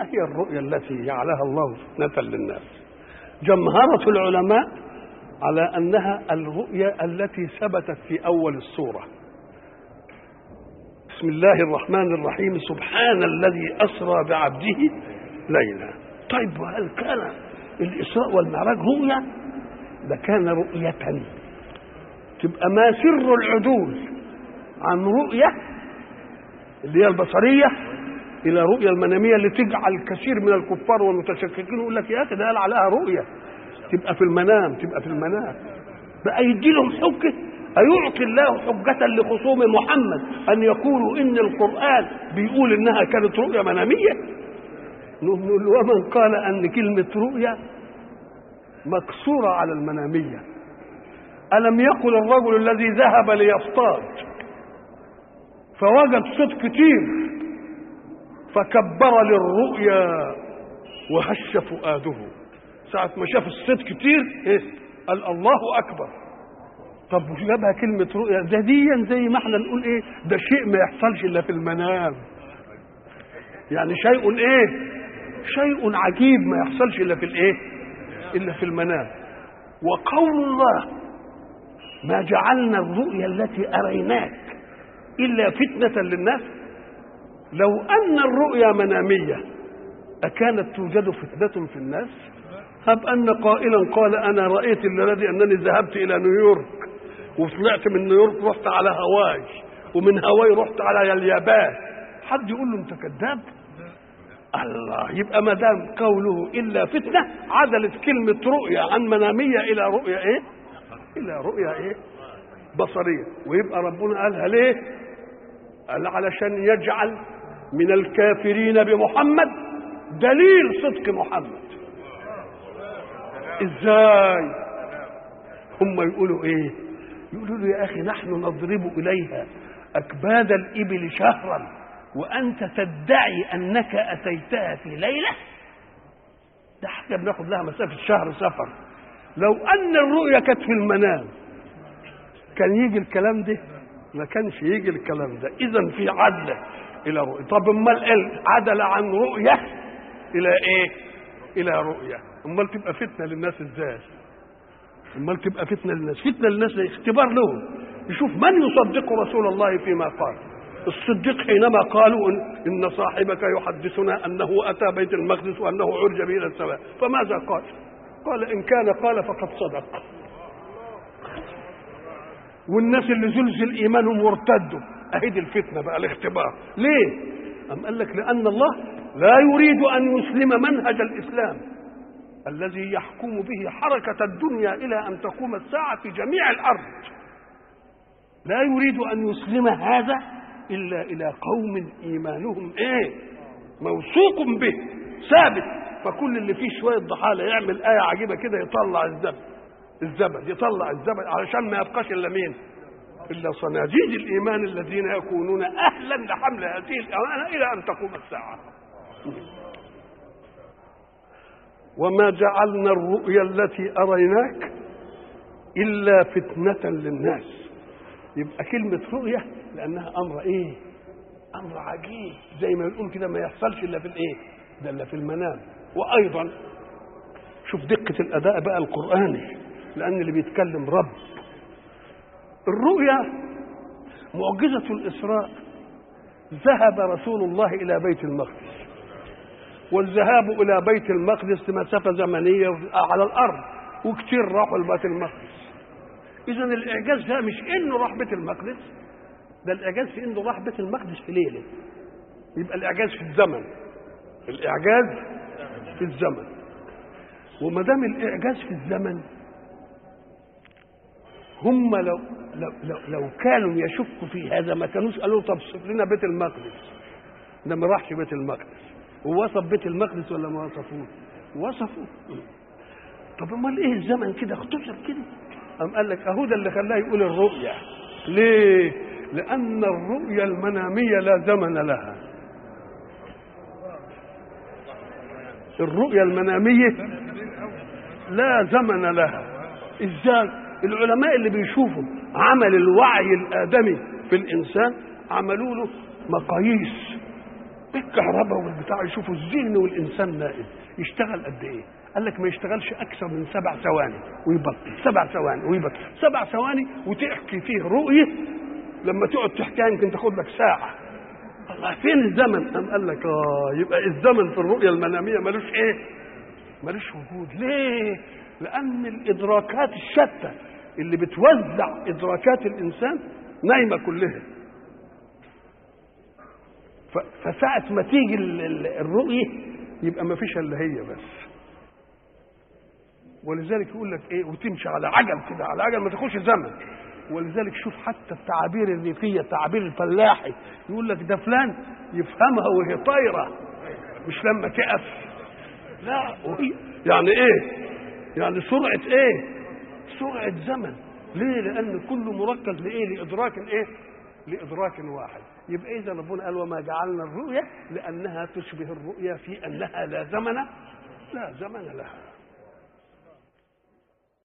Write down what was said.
هي الرؤيا التي جعلها الله فتنة للناس جمهرة العلماء على أنها الرؤيا التي ثبتت في أول السورة بسم الله الرحمن الرحيم سبحان الذي أسرى بعبده ليلا طيب وهل كان الإسراء والمعراج رؤيا ده كان رؤية تبقى ما سر العدول عن رؤية اللي هي البصرية إلى رؤية المنامية اللي تجعل كثير من الكفار والمتشككين يقول لك يا أخي ده قال عليها رؤية تبقى في المنام تبقى في المنام بقى يدي لهم حجة أيعطي الله حجة لخصوم محمد أن يقولوا إن القرآن بيقول إنها كانت رؤية منامية نقول ومن قال أن كلمة رؤية مكسورة على المنامية ألم يقل الرجل الذي ذهب ليصطاد فوجد صوت كتير فكبر للرؤيا وهش فؤاده ساعة ما شاف الصوت كتير إيه؟ قال الله أكبر طب جابها كلمة رؤيا ده ديا زي ما احنا نقول ايه ده شيء ما يحصلش الا في المنام يعني شيء ايه شيء عجيب ما يحصلش الا في الايه الا في المنام وقول الله ما جعلنا الرؤيا التي اريناك الا فتنه للناس لو ان الرؤيا مناميه اكانت توجد فتنه في الناس هب ان قائلا قال انا رايت الذي انني ذهبت الى نيويورك وطلعت من نيويورك رحت على هواي ومن هواي رحت على اليابان حد يقول له انت كذاب الله يبقى ما دام قوله الا فتنه عدلت كلمه رؤيا عن مناميه الى رؤيا ايه؟ الى رؤيا ايه؟ بصريه ويبقى ربنا قالها ليه؟ قال علشان يجعل من الكافرين بمحمد دليل صدق محمد ازاي هم يقولوا ايه يقولوا له يا اخي نحن نضرب اليها اكباد الابل شهرا وانت تدعي انك اتيتها في ليله ده حاجه بناخد لها مسافه شهر سفر لو ان الرؤيا كانت في المنام كان يجي الكلام ده ما كانش يجي الكلام ده اذا في عدل الى رؤيا طب امال عدل عن رؤيه الى ايه الى رؤيه امال تبقى فتنه للناس ازاي امال تبقى فتنه للناس فتنه للناس اختبار لهم يشوف من يصدق رسول الله فيما قال الصديق حينما قالوا إن, ان صاحبك يحدثنا انه اتى بيت المقدس وانه عرج به الى السماء فماذا قال قال ان كان قال فقد صدق والناس اللي زلزل ايمانهم وارتدوا اهي دي الفتنه بقى الاختبار ليه أم قال لك لان الله لا يريد ان يسلم منهج الاسلام الذي يحكم به حركة الدنيا إلى أن تقوم الساعة في جميع الأرض لا يريد أن يسلم هذا إلا إلى قوم إيمانهم إيه موثوق به ثابت فكل اللي فيه شوية ضحالة يعمل آية عجيبة كده يطلع الزبد الزبد يطلع الزبد علشان ما يبقاش إلا مين إلا صناديد الإيمان الذين يكونون أهلا لحمل هذه الأمانة إلى أن تقوم الساعة وما جعلنا الرؤيا التي أريناك إلا فتنة للناس يبقى كلمة رؤية لأنها أمر إيه؟ أمر عجيب زي ما بنقول كده ما يحصلش إلا في الإيه؟ ده إلا في المنام وأيضا شوف دقة الأداء بقى القرآني لأن اللي بيتكلم رب الرؤيا معجزة الإسراء ذهب رسول الله إلى بيت المقدس والذهاب الى بيت المقدس مسافه زمنيه على الارض وكتير راحوا لبيت المقدس اذا الاعجاز ده مش انه راح بيت المقدس ده الاعجاز في انه راح بيت المقدس في ليله يبقى الاعجاز في الزمن الاعجاز في الزمن وما دام الاعجاز في الزمن هم لو لو, لو, لو كانوا يشكوا في هذا ما كانوش قالوا طب صف لنا بيت المقدس ده ما راحش بيت المقدس ووصف بيت المقدس ولا ما وصفوه وصفوه طب امال ايه الزمن كده اختصر كده قام قال لك اهو ده اللي خلاه يقول الرؤيا ليه لان الرؤيا المناميه لا زمن لها الرؤيا المناميه لا زمن لها ازاي العلماء اللي بيشوفوا عمل الوعي الادمي في الانسان عملوا له مقاييس الكهرباء والبتاع يشوفوا الذهن والانسان نائم يشتغل قد ايه؟ قال لك ما يشتغلش اكثر من سبع ثواني ويبطل سبع ثواني ويبطل سبع ثواني وتحكي فيه رؤيه لما تقعد تحكيها يمكن تاخد لك ساعه الله فين الزمن؟ قام قال لك اه يبقى الزمن في الرؤيه المناميه ملوش ايه؟ ملوش وجود ليه؟ لان الادراكات الشتى اللي بتوزع ادراكات الانسان نايمه كلها ف- فساعة ما تيجي ال- ال- الرؤية يبقى ما فيش الا هي بس ولذلك يقول لك ايه وتمشي على عجل كده على عجل ما تاخدش زمن ولذلك شوف حتى التعابير الريفية التعابير الفلاحي يقول لك ده فلان يفهمها وهي طايرة مش لما تقف لا وهي يعني ايه يعني سرعة ايه سرعة زمن ليه لأن كل مركز لإيه لإدراك ايه لإدراك واحد يبقى إذا ربنا قال وما جعلنا الرؤيا لأنها تشبه الرؤيا في أنها لا زمن لا زمن لها